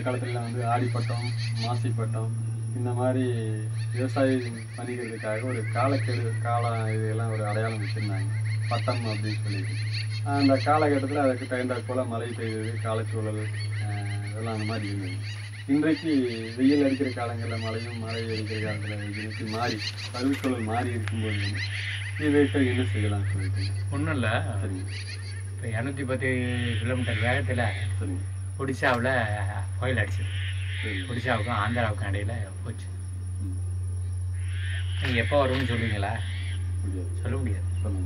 காலத்துலலாம் வந்து ஆடிப்பட்டம் மாசிப்பட்டம் இந்த மாதிரி விவசாயம் பண்ணிக்கிறதுக்காக ஒரு காலக்கெடு காலம் இதெல்லாம் ஒரு அடையாளம் வச்சுருந்தாங்க பட்டம் அப்படின்னு சொல்லிட்டு அந்த காலகட்டத்தில் அதுக்கு தகுந்தாற் போல் மழை பெய்யுது காலச்சூழல் ஆஹ், இதெல்லாம் அந்த மாதிரி இருந்தது இன்றைக்கு வெயில் அடிக்கிற காலங்களில் மழையும் மழை அடிக்கிற காலத்தில் வெயிலுக்கு மாறி பருவச்சூழல் மாறி இருக்கும்போது இதுக்கு என்ன செய்யலாம் சொல்லிட்டு ஒன்றும் இல்லை சரிங்க இப்போ இரநூத்தி பத்து கிலோமீட்டர் வேகத்தில் சரிங்க ஒடிசாவில் புயல் அடிச்சது சரி ஒடிசாவுக்கும் ஆந்திராவுக்கும் இடையில போச்சு ம். நீங்கள் எப்போ வரும்னு சொல்லுவீங்களா முடியாது சொல்ல முடியாது சொல்லுங்க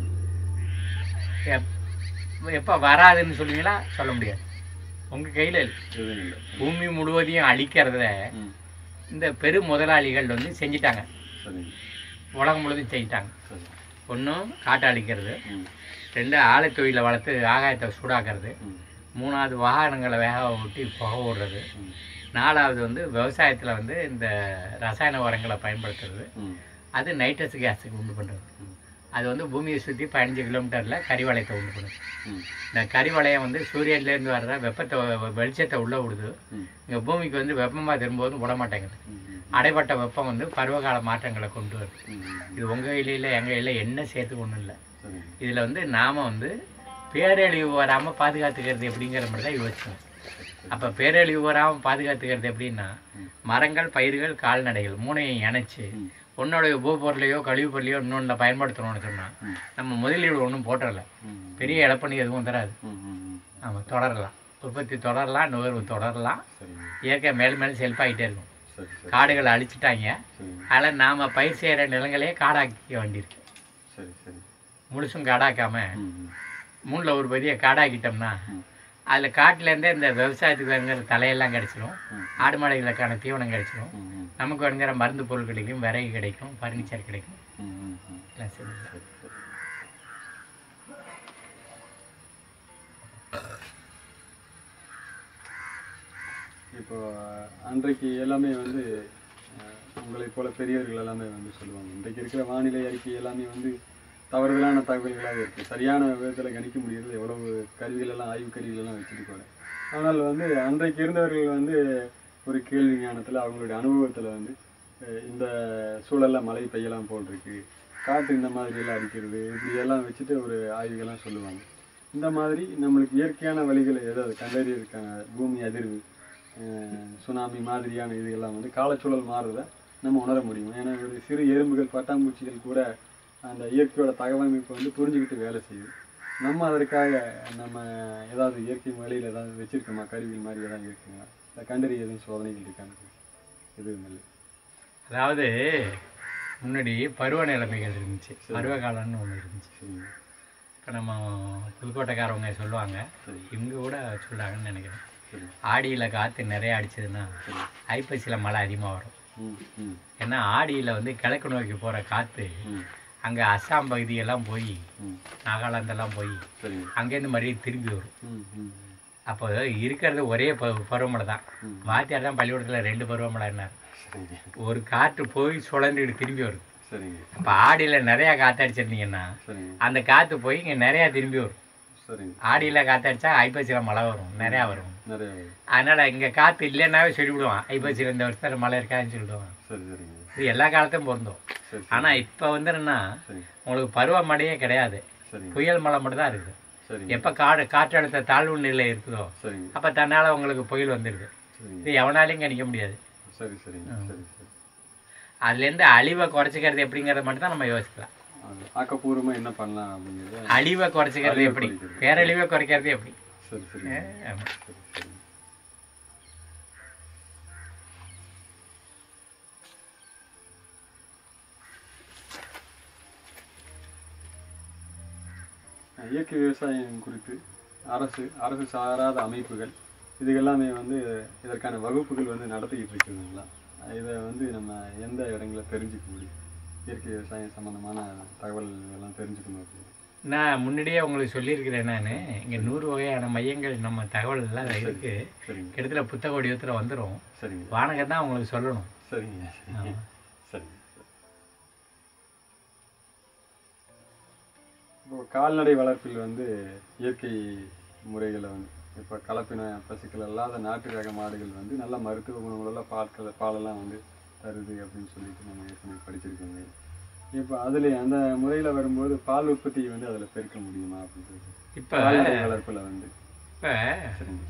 எப் எப்போ வராதுன்னு சொல்லுவீங்களா சொல்ல முடியாது உங்கள் கையில் எதுவும் இல்லை பூமி முழுவதையும் அழிக்கிறத ம் இந்த பெரு முதலாளிகள் வந்து செஞ்சிட்டாங்க சரிங்க உலகம் முழுவதும் செஞ்சிட்டாங்க சரி ஒன்றும் காட்டை அழிக்கிறது ம் ரெண்டு ஆலைத்தொழிலை வளர்த்து ஆகாயத்தை சூடாக்குறது ம் மூணாவது வாகனங்களை வேக ஓட்டி புகை விடுறது ம் நாலாவது வந்து விவசாயத்தில் வந்து இந்த ரசாயன உரங்களை பயன்படுத்துறது ம் அது நைட்ரஸ் கேஸுக்கு உண்டு பண்ணுறது ம். அது வந்து பூமியை சுற்றி பதினஞ்சு கிலோமீட்டரில் கரிவளையத்தை உண்டு பண்ணுது ம் இந்த கரிவளையம் வந்து சூரியன்லேருந்து வர்ற வெப்பத்தை வெ- வெளிச்சத்தை உள்ளே விடுது ம் இங்கே பூமிக்கு வந்து வெப்பமாக திரும்பும்போது விட மாட்டேங்குது ம் அடைப்பட்ட வெப்பம் வந்து பருவகால மாற்றங்களை கொண்டு வருது ம் இது உங்கள் கையில எங்கள் கையில் என்ன சேர்த்து ஒன்றும் இல்லை சரிங்க இதில் வந்து நாம் வந்து பேரழிவு வராமல் பாதுகாத்துக்கிறது எப்படிங்கிற மாதிரி தான் யோசிக்கணும் அப்போ பேரழிவு வராமல் பாதுகாத்துக்கிறது எப்படின்னா மரங்கள் பயிர்கள் கால்நடைகள் மூணையும் இணைச்சு ம். உன்னோடைய உபப்பொருளையோ கழிவு பொருளையோ இன்னொன்றில் பயன்படுத்தணும்னு சொன்னால் ம். நம்ம முதலீடு ஒன்றும் போட்டுறல ம் பெரிய இழப்பணி எதுவும் தராது ம் ம் ம் நம்ம தொடரலாம் உற்பத்தி தொடரலாம் நுகர்வு தொடரலாம் சரிங்க இயற்கை மேல் மேலும் செழிப்பாகிட்டே இருக்கும் சரி சரி காடுகளை அழிச்சிட்டாங்க சரிங்க அதில் நாம் பயிர் செய்கிற நிலங்களையே காடாக்க வேண்டியிருக்கு சரி சரி முழுசும் காடாக்காம ம் ம் மூணில் ஒரு பதியை காடாக்கிட்டோம்னா ம். அதில் காட்டிலேருந்தே இந்த விவசாயத்துக்கு வேணுங்கிற தலையெல்லாம் கிடைச்சிடும் ம். ஆடு மாடுகளுக்கான தீவனம் கிடைச்சிடும் ம் ம் நமக்கு வேணுங்கிற மருந்து பொருள் கிடைக்கும் விறகு கிடைக்கும் ஃபர்னிச்சர் கிடைக்கும் ம் ம் ம் எல்லாம் சரி சரி சரி இப்போ அன்றைக்கு எல்லாமே வந்து அஹ், உங்களைப் போல பெரியவர்கள் எல்லாமே வந்து சொல்லுவாங்க இன்றைக்கு இருக்கிற வானிலை அறிக்கை எல்லாமே வந்து தவறுதலான தகவல்களாக இருக்குது சரியான விதத்தில் கணிக்க முடியறது எவ்வளவு கருவிகள் எல்லாம் ஆய்வு கருவிகள் எல்லாம் வச்சுட்டு கூட ஆனால் வந்து அன்றைக்கு இருந்தவர்கள் வந்து ஒரு கேள்வி ஞானத்தில் அவங்களுடைய அனுபவத்தில் வந்து அஹ், இந்த சூழல்ல மழை பெய்யலாம் போல் இருக்கு காற்று இந்த மாதிரி எல்லாம் அடிக்கிறது இப்படி எல்லாம் வச்சுட்டு ஒரு ஆய்வுகள்லாம் சொல்லுவாங்க இந்த மாதிரி நம்மளுக்கு இயற்கையான வழிகளை ஏதாவது கண்டறியிருக்காங்க பூமி அதிர்வு அஹ், சுனாமி மாதிரியான இதுகள்லாம் வந்து காலச்சூழல் மாறுறத நம்ம உணர முடியும் ஏன்னா ஒரு சிறு எறும்புகள் பட்டாம்பூச்சிகள் கூட அந்த இயற்கையோட தகவமைப்பை வந்து புரிஞ்சுக்கிட்டு வேலை செய்யுது நம்ம அதற்காக நம்ம ஏதாவது இயற்கை வழியில் ஏதாவது வச்சிருக்கோமா கருவிகள் மாதிரி ஏதாவது இருக்குங்களா இல்லை கண்டறிய எதுவும் சோதனைகள் இருக்கான்னு எதுவும் இல்லை அதாவது முன்னாடி பருவ நிலைமைகள் இருந்துச்சு பருவ காலம்னு ஒன்று இருந்துச்சு சரிங்க இப்போ நம்ம புதுக்கோட்டைக்காரவங்க சொல்லுவாங்க சரி இங்கே கூட சொல்கிறாங்கன்னு நினைக்கிறேன் சரி ஆடியில் காற்று நிறைய அடிச்சதுன்னா சரி ஐப்பசியில் மழை அதிகமாக வரும் ம் ம் ஏன்னா ஆடியில் வந்து கிழக்கு நோக்கி போகிற காற்று ம் அங்கே அஸ்ஸாம் பகுதியெல்லாம் போய் ம் நாகாலாந்தெல்லாம் போய் சரிங்க அங்கேருந்து மறுபடியும் திரும்பி வரும் ம் ம் அப்போ இருக்கிறது ஒரே ப பருவமழை தான் ம். வாத்தியார் தான் பள்ளிக்கூடத்தில் ரெண்டு பருவமழைன்னார் சரிங்க ஒரு காற்று போய் சுழந்துட்டு திரும்பி வரும் சரிங்க அப்போ ஆடியில் நிறையா காற்றடிச்சிருந்தீங்கன்னா சரிங்க அந்த காற்று போய் இங்கே நிறையா திரும்பி வரும் சரிங்க ஆடியில் காற்றடிச்சா ஐப்பசியில் மழை வரும் நிறையா வரும் நிறைய வருது. அதனால் இங்கே காற்று இல்லைன்னாவே சொல்லிவிடுவான் ஐப்பசியில் இந்த வருஷத்தில் மழை இருக்காதுன்னு சொல்லிடுவான் சரி சரிங்க இது எல்லா காலத்தையும் பொருந்தும் சரி ஆனால் இப்போ வந்து என்னன்னா சரிங்க உங்களுக்கு பருவமழையே கிடையாது சரிங்க புயல் மழை மட்டும் தான் இருக்குது சரிங்க எப்போ காடு காற்றழுத்த தாழ்வு நிலை இருக்குதோ சரிங்க அப்போ தன்னால் உங்களுக்கு புயல் வந்துடுது சரிங்க இது எவனாலையும் கணிக்க முடியாது சரி சரிங்க சரி சரி அதுலேருந்து அழிவை குறைச்சிக்கிறது எப்படிங்கிறத மட்டும் தான் நம்ம யோசிக்கலாம் அது ஆக்கப்பூர்வமா என்ன பண்ணலாம் அப்படிங்கிறது அழிவை குறைச்சிக்கிறது அழிவை எப்படி குறைக்கிறது. பேரழிவை குறைக்கிறது எப்படி சரி சரி ஆமா. சரி சரி இயற்கை விவசாயம் குறித்து அரசு அரசு சாராத அமைப்புகள் இதுகெல்லாமே வந்து இதற்கான வகுப்புகள் வந்து நடத்திக்கிட்டு இருக்குதுங்களா இதை வந்து நம்ம எந்த இடங்கள தெரிஞ்சுக்க முடியும் இயற்கை விவசாயம் சம்பந்தமான தகவல் எல்லாம் தெரிஞ்சுக்கணும் அப்படின்னு நான் முன்னாடியே உங்களுக்கு சொல்லியிருக்கிறேன் நான் இங்கே நூறு வகையான மையங்கள் நம்ம தகவல் எல்லாம் இருக்கு சரிங்க கிட்டத்தட்ட புத்தக வடிவத்தில் வந்துடும் சரிங்க வானகம் தான் உங்களுக்கு சொல்லணும் சரிங்க ஆமா. சரிங்க இப்போ கால்நடை வளர்ப்பில் வந்து இயற்கை முறைகளை வந்து இப்போ கலப்பின பசுக்கள் அல்லாத நாட்டு ரக மாடுகள் வந்து நல்ல மருத்துவ குணங்களுள்ள பால்கள் பாலெல்லாம் வந்து தருது அப்படின்னு சொல்லிட்டு நம்ம ஏற்கனவே படிச்சிருக்கோங்க இப்போ அதில் அந்த முறையில் வரும்போது பால் உற்பத்தியை வந்து அதில் பெருக்க முடியுமா அப்படின்னு சொல்லிட்டு இப்போ கால்நடை வளர்ப்பில் வந்து இப்போ சரிங்க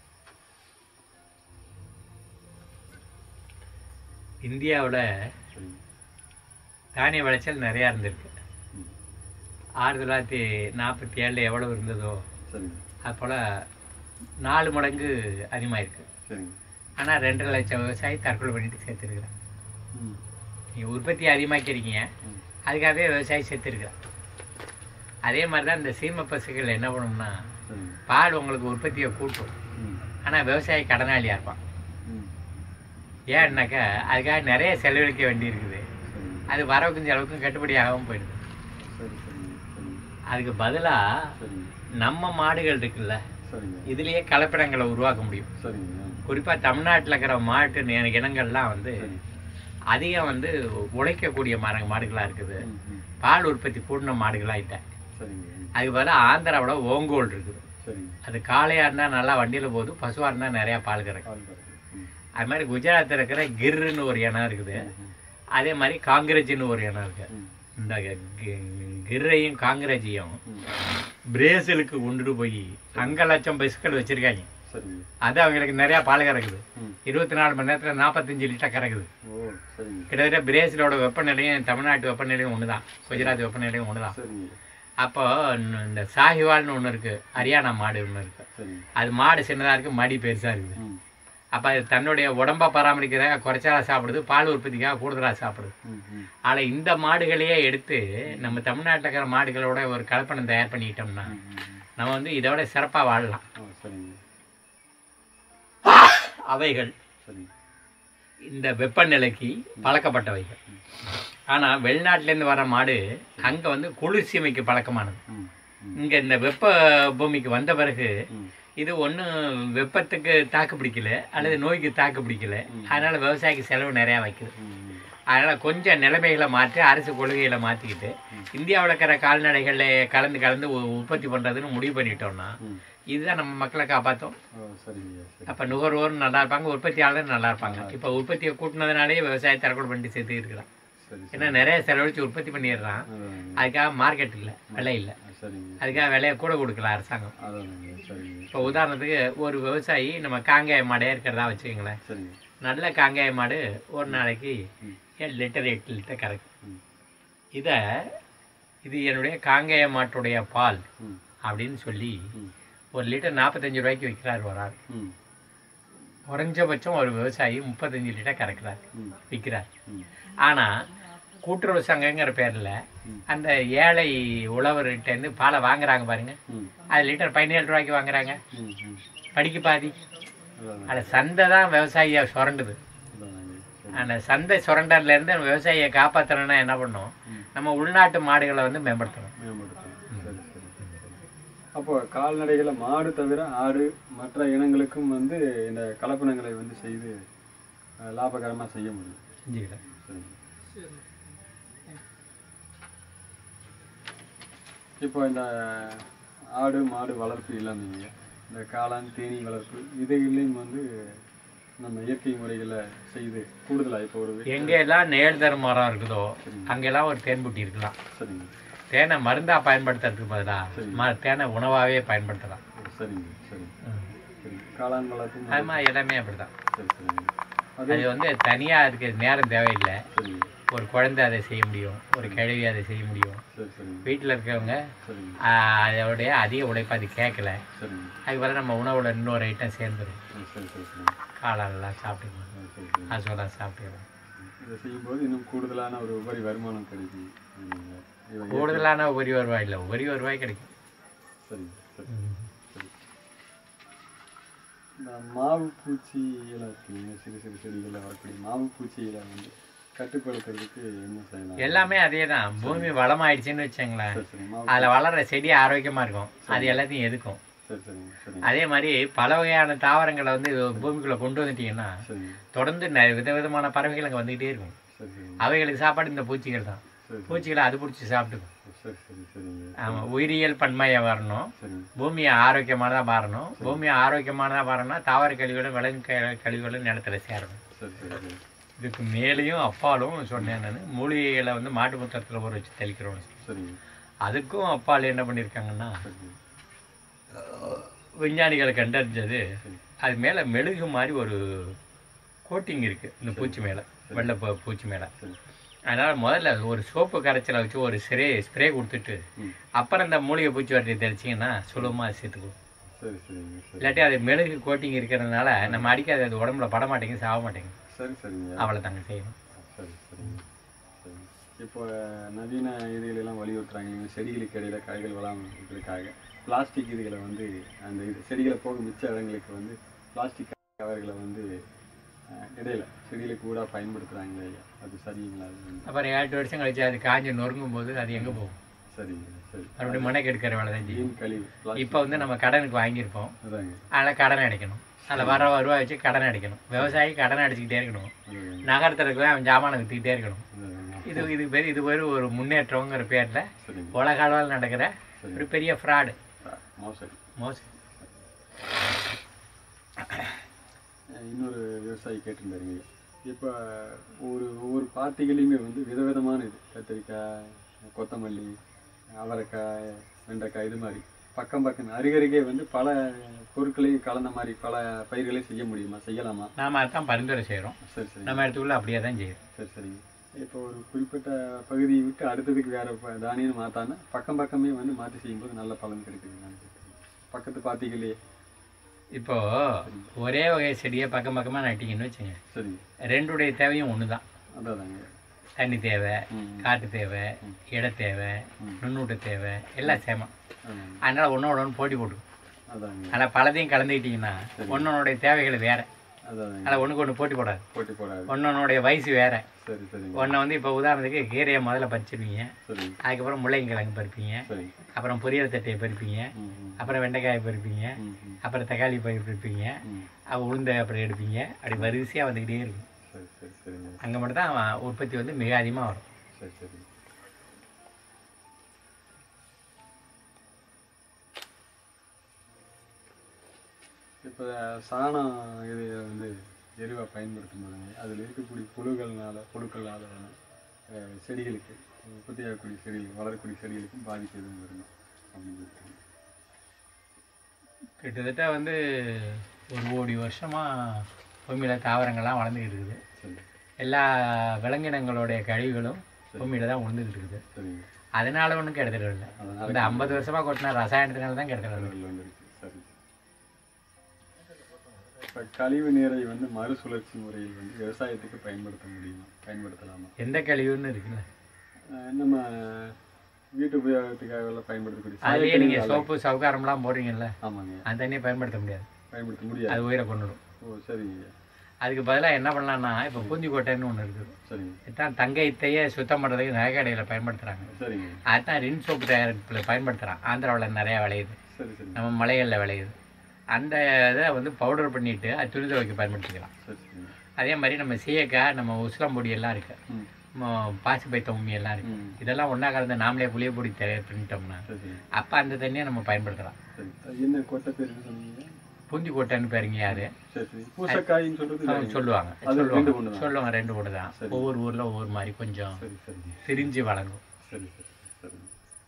இந்தியாவில் சரிங்க தானிய விளைச்சல் நிறையா இருந்திருக்கு ம். ஆயிரத்தி தொள்ளாயிரத்தி நாற்பத்தி ஏழில் எவ்வளோ இருந்ததோ சரிங்க அது போல் நாலு மடங்கு அதிகமாயிருக்கு சரிங்க ஆனால் ரெண்டரை லட்சம் விவசாயி தற்கொலை பண்ணிட்டு சேர்த்துருக்குறேன் ம் நீங்கள் உற்பத்தி அதிகமாக்கியிருக்கீங்க ம் அதுக்காகவே விவசாயி செத்துருக்குறான் அதே மாதிரி தான் இந்த சீம பசுக்கள் என்ன பண்ணும்னா சரிங்க பால் உங்களுக்கு உற்பத்தியை கூட்டும் ம் ஆனால் விவசாயி கடனாளியாக இருப்பான் ம் ஏன்னாக்கா அதுக்காக நிறைய செலவழிக்க வேண்டியிருக்குது சரிங்க அது வரவுக்கும் செலவுக்கும் கட்டுப்படி ஆகாமல் போயிடுது சரி சரிங்க சரிங்க அதுக்கு பதிலாக சரிங்க நம்ம மாடுகள் இருக்குல்ல சரிங்க இதுலேயே கலப்படங்களை உருவாக்க முடியும் சரிங்க குறிப்பாக தமிழ்நாட்டில் இருக்கிற மாட்டு நி- இனங்கள்லாம் வந்து சரி அதிகம் வந்து உழைக்கக்கூடிய மர மாடுகளாக இருக்குது ம் ம் பால் உற்பத்தி கூடின மாடுகளாகிட்டேன் சரிங்க ம். அதுக்கு பதிலாக ஆந்திராவில் ஓங்கோல் இருக்குது சரிங்க அது காளையாக இருந்தால் நல்லா வண்டியில் போகுது பசுவாக இருந்தால் நிறையா பால் கறக்கும் கால் கறக்கு ம் அது மாதிரி குஜராத்தில் இருக்கிற கிர்ன்னு ஒரு இனம் இருக்குது ம் அதே மாதிரி காங்கிரஜ்னு ஒரு இனம் இருக்கு ம் இந்த கி- கிர்ரையும் காங்கிரஜையும் ம் பிரேசிலுக்கு கொண்டுட்டு போய் அங்க லட்சம் பசுக்கள் வச்சிருக்காங்க சரிங்க அது அவங்களுக்கு நிறைய பால் கறக்குது ம் இருபத்தி நாலு மணி நேரத்துல நாற்பத்தஞ்சு லிட்டர் கறக்குது ஓ சரிங்க கிட்டத்தட்ட பிரேசிலோட வெப்பநிலையும் தமிழ்நாட்டு வெப்பநிலையும் ஒன்று தான் குஜராத் வெப்பநிலையும் ஒன்று தான் சரிங்க அப்போ இந்த- இந்த சாஹிவால்னு ஒன்று இருக்கு ஹரியானா மாடு ஒன்று இருக்கு சரிங்க அது மாடு சின்னதாக இருக்கு மடி பெருசாக இருக்குது ம் அப்போ அது தன்னுடைய உடம்ப பராமரிக்கிறதாக குறைச்சாலா சாப்பிடுது பால் உற்பத்திக்காக கூடுதலாக சாப்பிடுது ம் ம் ஆனால் இந்த மாடுகளையே எடுத்து நம்ம தமிழ்நாட்டில் இருக்கிற மாடுகளோட ஒரு கலப்படம் தயார் பண்ணிக்கிட்டோம்னா ம், ம், ம். நம்ம வந்து இதோட சிறப்பாக வாழலாம் ஓ சரிங்க அவைகள் சரிங்க இந்த வெப்பநிலைக்கு பழக்கப்பட்டவைகள் ஆனால் வெளிநாட்டிலேருந்து வர மாடு அங்கே வந்து குளிர் சீமைக்கு பழக்கமானது ம் ம் இங்கே இந்த வெப்ப பூமிக்கு வந்த பிறகு ம் இது ஒன்றும் வெப்பத்துக்கு தாக்கு பிடிக்கல அல்லது நோய்க்கு தாக்கு பிடிக்கல அதனால விவசாயிக்கு செலவு நிறையா வைக்குது ம், ம். அதனால் கொஞ்சம் நிலைமைகளை மாற்றி அரசு கொள்கைகளை மாற்றிக்கிட்டு இந்தியாவில் இருக்கிற கால்நடைகளில் கலந்து கலந்து உ- உற்பத்தி பண்ணுறதுன்னு முடிவு பண்ணிட்டோம்னா ம். இதுதான் நம்ம மக்களை காப்பாற்றும் ஓ சரிங்க சரி அப்போ நுகர்வோரும் நல்லா இருப்பாங்க உற்பத்தியாளரும் நல்லா இருப்பாங்க இப்போ உற்பத்தியை கூட்டினதுனாலே விவசாய தற்கொலை பண்ணிட்டு சேர்த்து இருக்கிறான் சரி சரி ஏன்னா நிறைய செலவழிச்சு உற்பத்தி பண்ணிடுறான் அதாங்க. அதுக்காக மார்க்கெட் இல்லை விலை இல்லை ஆ, சரிங்க அதுக்காக விலையை கூட கொடுக்கல அரசாங்கம் அதாங்க சரிங்க இப்போ உதாரணத்துக்கு ஒரு விவசாயி நம்ம காங்காய மாடே இருக்கிறதா வச்சுக்கோங்களேன் சரிங்க நல்ல காங்காய மாடு ஒரு நாளைக்கு ம். ஏழு லிட்டர் எட்டு லிட்டர் கறக்கும் ம் இதை இது என்னுடைய காங்கேய மாட்டுடைய பால் ம் அப்படின்னு சொல்லி ம் ஒரு லிட்டர் நாற்பத்தஞ்சு ரூபாய்க்கு விற்கிறார் ஒரு ஆள் ம் குறைஞ்சபட்சம் ஒரு விவசாயி முப்பத்தஞ்சு லிட்டர் கறக்கிறார் ம் விற்கிறார் ம் ஆனால் கூட்டுறவு சங்கங்கிற பேரில் ம். அந்த ஏழை உழவர்கிட்டேருந்து பாலை வாங்குறாங்க பாருங்க ம் அது லிட்டர் பதினேழு ரூபாய்க்கு வாங்குறாங்க ம் ம் படிக்கு பாதி அதாங்க அதில் சந்தை தான் விவசாயியை சுரண்டுது அதாங்க சரி அந்த சந்தை சுரண்டர்லேருந்து விவசாயியை காப்பாற்றணும்னா என்ன பண்ணணும் ம். நம்ம உள்நாட்டு மாடுகளை வந்து மேம்படுத்தணும் மேம்படுத்தணும் சரி சரி சரி அப்போ கால்நடைகளை மாடு தவிர ஆடு மற்ற இனங்களுக்கும் வந்து இந்த கலப்பினங்களை வந்து செய்து அஹ், லாபகரமா செய்ய முடியும் செஞ்சுக்கிறேன் சரிங்க இப்போ இந்த ஆடு மாடு வளர்ப்பு எல்லாமே இந்த காளான் தேனீ வளர்ப்பு இதுகளையும் வந்து நம்ம இயற்கை முறைகளை செய்து கூடுதலாக இப்போ ஒரு எங்கெல்லாம் நேழ்தர் மரம் இருக்குதோ அங்கெல்லாம் ஒரு தேன்புட்டி இருக்கலாம் சரிங்க தேனை மருந்தா பயன்படுத்துறதுக்கு பதிலாக ம தேனை உணவாகவே பயன்படுத்தலாம் சரிங்க சரி சரி காளான் வளர்ப்பு அது மாதிரி எல்லாமே அப்படிதான் சரி சரிங்க அது அது வந்து தனியாக அதுக்கு நேரம் தேவையில்லை சரிங்க ஒரு குழந்தை அதை செய்ய முடியும் ஒரு கிழவி அதை செய்ய முடியும் சரி சரிங்க வீட்டில் இருக்கவங்க சரிங்க ஆஹ், அதோடைய அதிக உழைப்பு அது கேட்கல சரிங்க அதுக்கு பதிலா நம்ம உணவோட இன்னொரு ஐட்டம் சேர்ந்துடும் சரி சரி சரி சரிங்க காளான்லாம் சாப்பிட்டுக்கலாம் சரி, சரி சரி அசோலாம் சாப்பிட்டுக்கலாம் இதை செய்யும்போது இன்னும் கூடுதலான ஒரு உபரி வருமானம் கிடைக்கும் சரிங்க. இவை கூடுதலான உபரி வருவாய் இல்லை உபரி வருவாய் கிடைக்கும் சரிங்க சரி சரி இந்த மாவு பூச்சி இலை இருக்குங்க சிறு சிறு செடிகளில் வரக்கூடிய மாவு பூச்சி இலை வந்து கட்டுப்படுத்துறதுக்கு என்ன செய்யலாம் எல்லாமே அதே தான் பூமி வளமாயிடுச்சுன்னு வச்சுங்களேன் சரி சரி மாவு அதில் வளர்ற செடி ஆரோக்கியமாக இருக்கும் அது எல்லாத்தையும் எதுக்கும் சரி சரிங்க சரிங்க அதே மாதிரி பல வகையான தாவரங்களை வந்து பூமிக்குள்ளே கொண்டு வந்துட்டீங்கன்னா சரிங்க தொடர்ந்து ந- விதவிதமான பறவைகள் அங்கே வந்துக்கிட்டே இருக்கும் சரி சரிங்க அவைகளுக்கு சாப்பாடு இந்த பூச்சிகள் தான் சரி பூச்சிகளை அது பிடிச்சி சாப்பிட்டுக்கும் சரி சரி சரிங்க ஆமாம் உயிரியல் பன்மையாக வரணும் சரிங்க பூமியை ஆரோக்கியமானதாக மாறணும் பூமியை ஆரோக்கியமானதாக மாறணும்னா தாவர கழிவுகளும் விலங்கு க- கழிவுகளும் நிலத்துல சேரணும் சரி சரி சரி இதுக்கு மேலேயும் அப்பாலும் சொன்னேன் நான் மூலிகைகளை வந்து மாட்டு முத்தத்தில் ஊற வச்சு தெளிக்கிறோம் சரிங்க அதுக்கும் அப்பால் என்ன பண்ணியிருக்காங்கன்னா சரிங்க விஞ்ஞானிகளை கண்டறிஞ்சது அது மேலே மெழுகு மாதிரி ஒரு கோட்டிங் இருக்குது இந்த பூச்சி மேலே வெள்ளை பூ- பூச்சி மேலே சரி அதனால் முதல்ல ஒரு சோப்பு கரைச்சலை வச்சு ஒரு ஸ்ப்ரே ஸ்ப்ரே கொடுத்துட்டு ம் அப்புறம் இந்த மூலிகை பூச்சி வரட்டி தெளிச்சிங்கன்னா சுலபமாக அது சேர்த்துக்கும் சரி சரிங்க சரி இல்லாட்டி அது மெழுகு கோட்டிங் இருக்கிறதுனால நம்ம அடிக்காது அது உடம்புல பட மாட்டேங்குது சாக மாட்டேங்குது சரி சரிங்க அவ்வளோ தாங்க செய்யணும் சரி சரிங்க சரி இப்போ நவீன இதுகளெல்லாம் வலியுறுத்துறாங்க இல்லைங்க செடிகளுக்கு இடையில காய்கள் வளாமல் இருக்கிறதுக்காக பிளாஸ்டிக் இதுகளை வந்து அந்த இது செடிகளை போக மிச்ச இடங்களுக்கு வந்து பிளாஸ்டிக் கவர்களை வந்து அஹ், இடையில செடிகளுக்கு கூட பயன்படுத்துகிறாங்க அது சரிங்களா அது வந்து? அப்புறம் ஏழு வருஷம் கழிச்சு அது காஞ்சி நொறுங்கும் போது அது எங்கே போகும் சரிங்க சரி மறுபடியும் மனை கெடுக்கிற வேலை தான் செய்யும் வீண் கழிவு பிளாஸ்டிக் இப்போ வந்து நம்ம கடனுக்கு வாங்கியிருப்போம் அதாங்க அதில் கடன் அடைக்கணும் அதில் வர வருவாய் வச்சு கடன் அடைக்கணும் விவசாயி கடன் அடிச்சுக்கிட்டே இருக்கணும் அதுதாங்க நகரத்தில் இருக்கவே அவன் ஜாமானை விற்றுக்கிட்டே இருக்கணும் அதுதாங்க இது இது பேர் இது பேர் ஒரு முன்னேற்றங்கிற பேரில் சரிங்க உலக அளவில் நடக்கிற ஒரு பெரிய ஃப்ராடு ஆ, மோசடி மோசடி அஹ் இன்னொரு விவசாயி கேட்டிருந்தாருங்க இப்போ ஒரு ஒவ்வொரு பார்ட்டிகளையுமே வந்து விதவிதமான இது கத்திரிக்காய் கொத்தமல்லி அவரைக்காய் வெண்டைக்காய் இது மாதிரி பக்கம் பக்கம் அருகருகே வந்து பல பொருட்களையும் கலந்த மாதிரி பல பயிர்களையும் செய்ய முடியுமா செய்யலாமா நாம் அதான் பரிந்துரை செய்கிறோம் சரி சரி நம்ம இடத்துக்குள்ள அப்படியே தான் செய்யும் சரி சரிங்க இப்போ ஒரு குறிப்பிட்ட பகுதியை விட்டு அடுத்ததுக்கு வேற ப- தானியம் மாத்தாம பக்கம் பக்கமே வந்து மாற்றி செய்யும்போது நல்ல பலன் கிடைக்குதுங்க பக்கத்து பார்ட்டிகளே இப்போ ஒரே வகை செடியை பக்கம் பக்கமாக நட்டிங்கன்னு வச்சுங்க சரிங்க ரெண்டுடைய தேவையும் ஒன்று தான் அதாதாங்க தண்ணி தேவை ம் காற்று தேவை இட தேவை ம். நுண்ணூட்ட தேவை எல்லாம் சேமம் ஆமாங்க அதனால் ஒன்றோட ஒன்று போட்டி போட்டுக்கும் அதாங்க ஆனால் பலதையும் கலந்துக்கிட்டிங்கன்னா ஒன்னொன்னுடைய தேவைகள் வேற அதாங்க அதில் ஒன்றுக்கு ஒன்று போட்டி போடாது போட்டி போடாது ஒன்னொன்னுடைய வயசு வேற சரி சரிங்க ஒன்றை வந்து இப்போ உதாரணத்துக்கு கீரையை முதல்ல பறிச்சிருவீங்க சரிங்க அதுக்கப்புறம் முள்ளங்கிழங்கு பறிப்பீங்க சரிங்க அப்புறம் பொரியல் தட்டையை பறிப்பீங்க ம் ம் அப்புறம் வெண்டைக்காயை பறிப்பீங்க ம் ம் அப்புறம் தக்காளி பயிர் பறிப்பீங்க ம் அப்புறம் உளுந்தை அப்புறம் எடுப்பீங்க அப்படி வரிசையாக வந்துக்கிட்டே இருக்கும் சரி சரி சரிங்க அங்கே மட்டும் தான் உற்பத்தி வந்து மிக அதிகமாக வரும் சரி சரி இப்போ சாணம் இது வந்து எருவாக பயன்படுத்தும் போதுங்க அதில் இருக்கக்கூடிய புழுக்கள்னால புழுக்கள்னால அஹ், செடிகளுக்கு உற்பத்தியாகக்கூடிய செடிகளுக்கு வளரக்கூடிய செடிகளுக்கும் பாதிப்பு எதுவும் வருமா அப்படின்னு சொல்லிட்டு கிட்டத்தட்ட வந்து ஒரு கோடி வருஷமாக பூமியில் தாவரங்கள்லாம் வளர்ந்துக்கிட்டு இருக்குது சரி எல்லா விலங்கினங்களுடைய கழிவுகளும் பூமியில் தான் விழுந்துக்கிட்டு இருக்குது சரிங்க அதனால ஒன்றும் கெடுதல் இல்லை அதனால இந்த ஐம்பது வருஷமாக கொட்டின ரசாயனத்தினால தான் கெடுதல் இல்லை கடல்ல வந்து இருக்கு சரி இப்போ கழிவு நீரை வந்து மறுசுழற்சி முறையில் வந்து விவசாயத்துக்கு பயன்படுத்த முடியுமா பயன்படுத்தலாமா எந்த கழிவுன்னு இருக்குல்ல அஹ் நம்ம வீட்டு உபயோகத்துக்காக எல்லாம் பயன்படுத்தக்கூடிய அதுலேயே சாயக்கழிவு நீங்கள் சோப்பு சவுக்காரம்லாம் போடுறீங்கல்ல ஆமாங்க அந்த தண்ணியை பயன்படுத்த முடியாது பயன்படுத்த முடியாது அது உயிரை கொண்டுடும் ஓ சரிங்க அதுக்கு பதிலாக என்ன பண்ணலாம்னா இப்போ பூஞ்சிக்கோட்டைன்னு ஒன்று இருக்குது சரிங்க இதுதான் தங்கத்தையே சுத்தம் பண்ணுறதுக்கு நகைக்கடையில் பயன்படுத்துகிறாங்க சரிங்க அதுதான் ரின் சோப்பு தயாரிப்பில் பயன்படுத்துகிறான் ஆந்திராவில் நிறையா விளையுது சரி சரி நம்ம மலைகளில் விளையுது அந்த இதை வந்து பவுடர் பண்ணிட்டு அது துணி துவைக்க பயன்படுத்திக்கலாம் சரி சரிங்க அதே மாதிரி நம்ம சீயக்காய் நம்ம உசிலம்பொடி எல்லாம் இருக்கு ம் ம- பாசி பைத்த உம்மி எல்லாம் இருக்கு ம் இதெல்லாம் ஒன்றா கலந்து நாமளே புளிய பொடி தயார் பண்ணிட்டோம்னா சரி சரி அப்போ அந்த தண்ணியை நம்ம பயன்படுத்தலாம் சரி அது என்ன கொட்டை பேருன்னு சொன்னீங்க பூந்தி கொட்டைன்னு பேருங்க யாரு சரி சரி பூசக்காயின்னு சொல்றது அவங்க வேறங்க. சொல்லுவாங்க அது ரெண்டு சொல்லுவாங்க ஒன்று தான் சொல்லுவாங்க ரெண்டு கூட தான் சரி. ஒவ்வொரு ஊரில் ஒவ்வொரு மாதிரி கொஞ்சம் சரி சரிங்க திரிஞ்சு வழங்கும் சரி சரி சரிங்க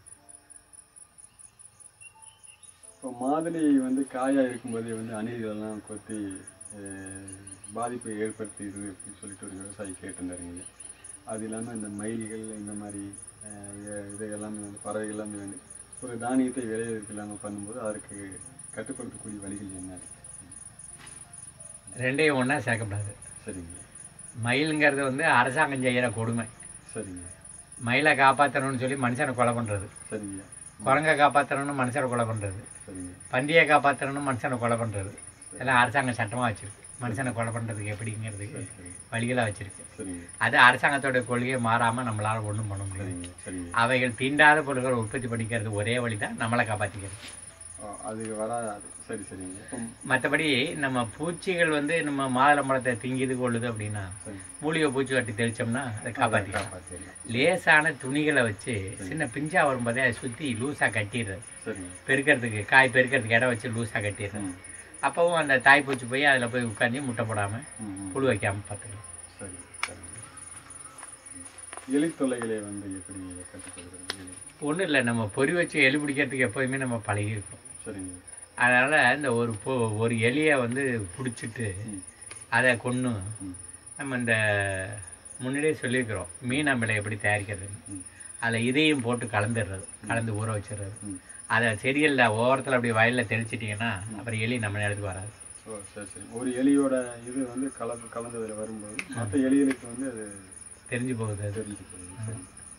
இப்போ மாதுளை வந்து காயாக இருக்கும்போதே வந்து அணில்களெல்லாம் கொத்தி அஹ், பாதிப்பை ஏற்படுத்திடுது அப்படின்னு சொல்லிட்டு ஒரு விவசாயி கேட்டிருந்தாருங்க அது இல்லாமல் இந்த மயில்கள் இந்த மாதிரி அஹ், இ- இது எல்லாமே வந்து பறவைகள் எல்லாமே வந்து ஒரு தானியத்தை விளைவிக்க இல்லாமல் பண்ணும்போது அதற்கு கட்டுப்படுத்தக்கூடிய வழிகள் என்ன ரெண்டையும் ஒன்றா சேர்க்கப்படாது சரிங்க மயிலுங்கிறது வந்து அரசாங்கம் செய்கிற கொடுமை சரிங்க மயிலை காப்பாற்றணும்னு சொல்லி மனுஷனை கொலை பண்ணுறது சரிங்க குரங்கை காப்பாற்றணும்னு மனுஷனை கொலை பண்ணுறது சரிங்க பன்றியை காப்பாற்றணும்னு மனுஷனை கொலை பண்ணுறது எல்லாம் அரசாங்கம் சட்டமாக வச்சிருக்கு மனுஷனை கொலை பண்ணுறதுக்கு எப்படிங்கிறதுக்கு சரி வழிகளாக வச்சிருக்கு சரிங்க அது அரசாங்கத்தோட கொள்கையை மாறாமல் நம்மளால் ஒன்றும் பண்ண முடியாது சரிங்க சரிங்க அவைகள் தீண்டாத பொருட்களை உற்பத்தி பண்ணிக்கிறது ஒரே வழி தான் நம்மளை காப்பாற்றிக்கிறது ஓ, அது வராது சரி சரிங்க இப்போ மற்றபடி நம்ம பூச்சிகள் வந்து நம்ம மாதுளம்பழத்தை திங்கிது கொள்ளுது அப்படின்னா சரி மூலிகை பூச்சி வட்டி தெளிச்சோம்னா அதை காப்பாற்றிக்கலாம் காப்பாற்றிடலாம் லேசான துணிகளை வச்சு சின்ன பிஞ்சா வரும்போதே அதை சுற்றி லூஸாக கட்டிடுறது சரிங்க பெருக்கிறதுக்கு காய் பெருக்கிறதுக்கு இடம் வச்சு லூஸாக கட்டிடுறது ம் அப்போவும் அந்த தாய் பூச்சி போய் அதில் போய் உட்காந்து முட்டை போடாமல் ம், ம் புழு வைக்காமல் பார்த்துக்கலாம் சரி சரிங்க எலி தொல்லைகளை வந்து எப்படி கட்டுப்படுத்துறது எலி ஒன்றும் இல்லை நம்ம பொறி வச்சு எலி பிடிக்கிறதுக்கு எப்போதுமே நம்ம பழகியிருக்கோம் சரிங்க அதனால் இந்த ஒரு பொ ஒரு எலியை வந்து பிடிச்சிட்டு ம் அதை கொன்று ம் நம்ம இந்த முன்னாடியே சொல்லியிருக்கிறோம் மீன் அம்பளை எப்படி தயாரிக்கிறது ம் அதில் இதையும் போட்டு கலந்துடுறது கலந்து ஊற வச்சிடுறது ம் அதை செடிகளில் ஓரத்தில் அப்படி வயலில் தெளிச்சிட்டிங்கன்னா அப்புறம் எலி நம்ம இடத்துக்கு வராது ஓ சரி சரி ஒரு எலியோட இது வந்து கலந்து கலந்ததில் வரும்போது மற்ற எலிகளுக்கு வந்து அது தெரிஞ்சு போகுது அது தெரிஞ்சு போகுது சரி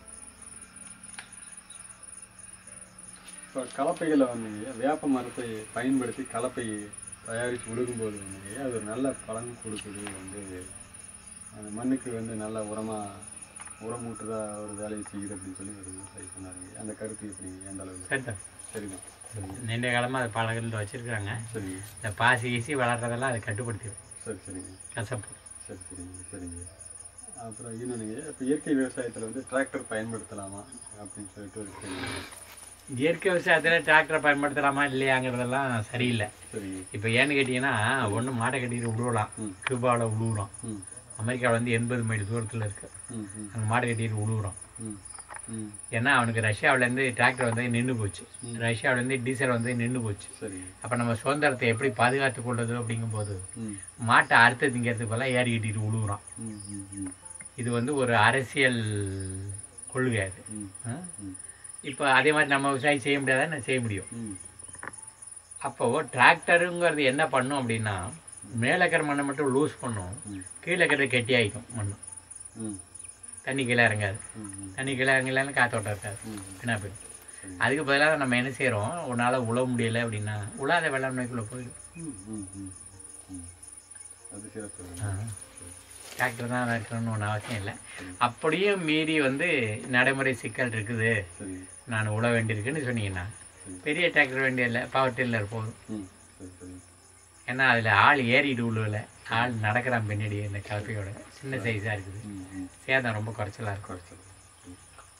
இப்போ கலப்பைகளை வந்து வேப்ப மரத்தை பயன்படுத்தி கலப்பை தயாரித்து உழுகும்போது வந்து அது ஒரு நல்ல பலன் கொடுக்குது வந்து அந்த மண்ணுக்கு வந்து நல்ல உரமாக உரமூட்டுதா ஒரு வேலையை செய்யுது அப்படின்னு சொல்லி ஒரு விவசாயி சொன்னாங்க அந்த கருத்து எப்படி எந்த அளவுக்கு சரிதான் சரிதான் சரிங்க நீண்ட காலமாக அது பழகிட்டு வச்சுருக்காங்க சரிங்க இந்த பாசி கீசி வளர்றதெல்லாம் அதை கட்டுப்படுத்திடும் சரி சரிங்க கசப்பு சரி சரிங்க சரிங்க அப்புறம் இன்னொன்றுங்க இப்போ இயற்கை விவசாயத்தில் வந்து டிராக்டர் பயன்படுத்தலாமா அப்படின்னு சொல்லிட்டு ஒரு கேள்வி. இயற்கை விவசாயத்தில் டிராக்டரை பயன்படுத்தலாமா இல்லையாங்கிறதெல்லாம் சரியில்லை சரிங்க இப்போ ஏன்னு கேட்டிங்கன்னா ஒன்று மாட்டை கட்டிட்டு விடுவலாம் ம். கியூபாவில் விழுவுறோம் ம் அமெரிக்காவில் வந்து எண்பது மைல் தூரத்தில் இருக்கு ம் ம் அங்கே மாட்டை கட்டிட்டு விழுவுறோம் ம் ம் ஏன்னா அவனுக்கு ரஷ்யாவிலேருந்து டிராக்டர் வந்து நின்று போச்சு ரஷ்யாவிலேருந்து டீசல் வந்து நின்று போச்சு சரிங்க அப்போ நம்ம சுதந்திரத்தை எப்படி பாதுகாத்து கொள்வது அப்படிங்கும்போது ம் மாட்டை அறுத்து திங்கிறதுக்கு பதிலாக ஏறி கட்டிட்டு விழுவுறான் ம் ம் ம் இது வந்து ஒரு அரசியல் கொள்கை அது ம் ஆ? ம் இப்போ அதே மாதிரி நம்ம விவசாயம் செய்ய முடியாதா செய்ய முடியும் ம் அப்போ டிராக்டருங்கிறது என்ன பண்ணும் அப்படின்னா மேலே இருக்கிற மண்ணை மட்டும் லூஸ் பண்ணும் ம் கீழே இருக்கிறது கெட்டி ஆகிக்கும் மண் ம் தண்ணி கீழே இறங்காது ம் ம் தண்ணி கீழே இறங்கலன்னு காத்தோட்டம் இருக்காது ம் என்ன போயிடும் அதுக்கு பதிலாக நம்ம என்ன செய்கிறோம் உன்னால் உழவு முடியலை அப்படின்னா உழாத வெள்ளாண்மைக்குள்ளே போயிடும் ம் ம் ம் ம் அது சிறப்பு டிராக்டர் தான் இருக்கணும்னு ஒன்றும் அவசியம் இல்லை அப்படியும் மீறி வந்து நடைமுறை சிக்கல் இருக்குது சரிங்க நான் உழ வேண்டியிருக்குன்னு சொன்னீங்கன்னா பெரிய டிராக்டர் வேண்டிய இல்லை பவர் டில்லர் போதும் ம் சரி சரி ஏன்னா அதில் ஆள் ஏறிட்டு உழுவல ஆள் நடக்கிறான் பின்னாடி இந்த கலப்பையோட சின்ன சைஸாக இருக்குது ம் ம் சேதம் ரொம்ப குறைச்சலாக இருக்கும் குறைச்சல் ம்.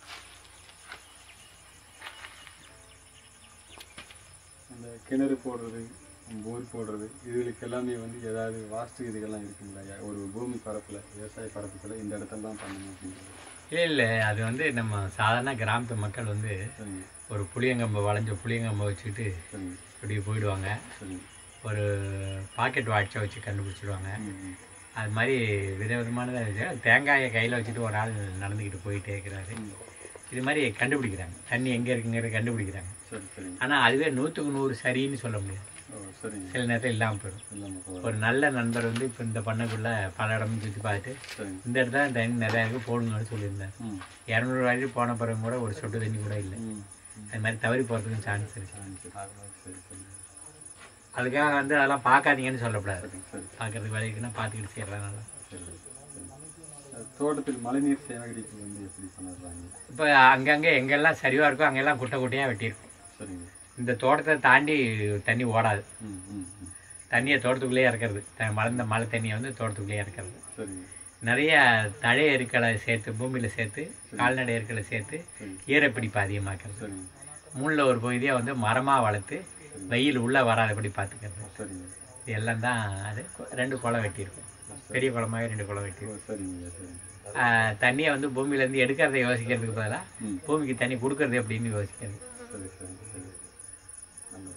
அந்த கிணறு போடுறது போர் போடுறது இதுகளுக்கு எல்லாமே வந்து ஏதாவது வாஸ்து இதுகள்லாம் இருக்குங்களா ஒரு பூமி பரப்பில் விவசாய பரப்புல இந்த இடத்தெல்லாம் பண்ணணும் அப்படிங்கிறது இல்லை இல்லை அது வந்து நம்ம சாதாரண கிராமத்து மக்கள் வந்து சரிங்க ஒரு புளியங்கம்பை வளைஞ்ச புளியங்கம்பை வச்சுக்கிட்டு சரிங்க இப்படி போயிடுவாங்க சரிங்க ஒரு பாக்கெட் வாட்சை வச்சு கண்டுபிடிச்சிடுவாங்க ம் ம் அது மாதிரி விதவிதமானதாக இருக்கு தேங்காயை கையில் வச்சுட்டு ஒரு ஆள் நடந்துக்கிட்டு போயிட்டே இருக்கிறாரு ம். இது மாதிரி கண்டுபிடிக்கிறாங்க தண்ணி எங்கே இருக்குங்கிறத கண்டுபிடிக்கிறாங்க சரி சரிங்க ஆனால் அதுவே நூற்றுக்கு நூறு சரின்னு சொல்ல முடியாது ஓ சரிங்க சில நேரத்தில் இல்லாமல் போயிடும் இல்லாமல் போகிறோம் ஒரு நல்ல நண்பர் வந்து இப்போ இந்த பண்ணைக்குள்ளே பல இடமும் சுற்றி பார்த்துட்டு சரிங்க இந்த இடத்துல தண்ணி நிறையா இருக்கு போடுங்கன்னு சொல்லியிருந்தேன் ம் இரநூறு வாட்டி போன பிறகு கூட ஒரு சொட்டு தண்ணி கூட இல்லை ம் அது மாதிரி தவறி போகிறதுக்கும் சான்ஸ் இருக்கு ஆ, சரி சரி சரி அதுக்காக வந்து அதெல்லாம் பார்க்காதீங்கன்னு சொல்லக்கூடாது சரி சரி பார்க்கறதுக்கு வேலை இருக்குன்னா பார்த்துக்கிட்டு செய்யறதுனால சரி சரி அஹ் தோட்டத்தில் மழைநீர் சேகரிப்பு வந்து எப்படி பண்ணுறாங்க இப்போ அங்கங்கே எங்கெல்லாம் சரிவாக இருக்கோ அங்கெல்லாம் குட்டை குட்டையாக வெட்டியிருக்கும் சரிங்க இந்த தோட்டத்தை தாண்டி தண்ணி ஓடாது ம் ம் ம் தண்ணியை தோட்டத்துக்குள்ளேயே இறக்குறது த மலர்ந்த மழை தண்ணியை வந்து தோட்டத்துக்குள்ளேயே இறக்குறது சரிங்க நிறைய தழை எருக்களை சேர்த்து பூமியில் சேர்த்து கால்நடை எருக்களை சேர்த்து சரி ஈரப்பிடிப்பு அதிகமாக்குறது சரிங்க முள்ள ஒரு பகுதியை வந்து மரமாக வளர்த்து வெயில் உள்ளே வராதபடி பார்த்துக்கிறது சரிங்க இது எல்லாம் தான் அது ரெண்டு குளம் வெட்டியிருக்கும் பெரிய குளமாகவே ரெண்டு குளம் ஓ வெட்டியிருக்கும் சரிங்க சரிங்க ஆஹ் தண்ணியை வந்து பூமியிலேருந்து எடுக்கிறத யோசிக்கிறதுக்கு பதிலாக ம் பூமிக்கு தண்ணி கொடுக்கறது எப்படின்னு யோசிக்கிறது சரி சரி சரி நல்லது